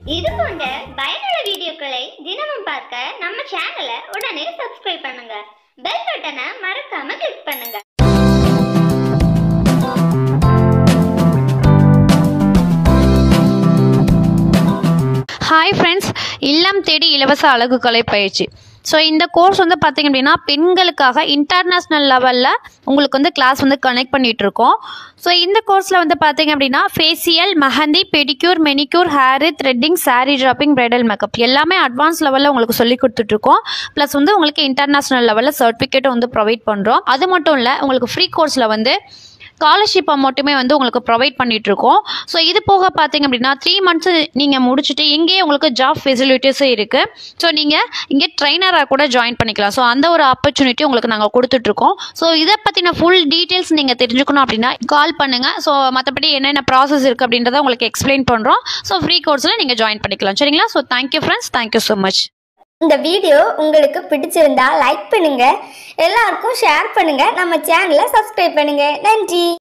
இது போன்ற பயனுள்ள வீடியோக்களை தினமும் பார்க்க நம்ம சேனலை உடனே சப்ஸ்கிரைப் பண்ணுங்க பெல் பட்டனை மறக்காம கிளிக் பண்ணுங்க ஹாய் ஃப்ரெண்ட்ஸ் இல்லம் தேடி இலவச அழகு கலை பயிற்சி ஸோ இந்த கோர்ஸ் வந்து பார்த்தீங்க அப்படின்னா பெண்களுக்காக இன்டர்நேஷ்னல் லெவலில் உங்களுக்கு வந்து கிளாஸ் வந்து கனெக்ட் பண்ணிட்டு இருக்கோம் ஸோ இந்த கோர்ஸில் வந்து பார்த்தீங்க அப்படின்னா facial mehndi pedicure manicure hair threading saree draping bridal makeup எல்லாமே அட்வான்ஸ் லெவலில் உங்களுக்கு சொல்லி கொடுத்துட்ருக்கோம் ப்ளஸ் வந்து உங்களுக்கு இன்டர்நேஷ்னல் லெவலில் சர்டிஃபிகேட்டும் வந்து ப்ரொவைட் பண்ணுறோம் அது மட்டும் இல்லை உங்களுக்கு ஃப்ரீ கோர்ஸில் வந்து ஸ்காலர்ஷிப் அமௌண்ட்டுமே வந்து உங்களுக்கு ப்ரொவைட் பண்ணிட்டு இருக்கோம் ஸோ இது போக பார்த்தீங்க அப்படின்னா த்ரீ மந்த்ஸ் நீங்கள் முடிச்சுட்டு இங்கேயே உங்களுக்கு ஜாப் ஃபெசிலிட்டிஸும் இருக்குது ஸோ நீங்கள் இங்கே ட்ரைனராக கூட ஜாயின் பண்ணிக்கலாம் ஸோ அந்த ஒரு ஆப்பர்ச்சுனிட்டி உங்களுக்கு நாங்கள் கொடுத்துட்ருக்கோம் ஸோ இதை பற்றின ஃபுல் டீட்டெயில்ஸ் நீங்கள் தெரிஞ்சுக்கணும் அப்படின்னா கால் பண்ணுங்கள் ஸோ மற்றபடி என்னென்ன ப்ராசஸ் இருக்குது அப்படின்றத உங்களுக்கு எக்ஸ்பிளைன் பண்ணுறோம் ஸோ ஃப்ரீ கோர்ஸில் நீங்கள் ஜாயின் பண்ணிக்கலாம் சரிங்களா so thank you friends thank you so much இந்த வீடியோ உங்களுக்கு பிடிச்சிருந்தா லைக் பண்ணுங்க எல்லாருக்கும் ஷேர் பண்ணுங்க நம்ம சேனலை சப்ஸ்கிரைப் பண்ணுங்க நன்றி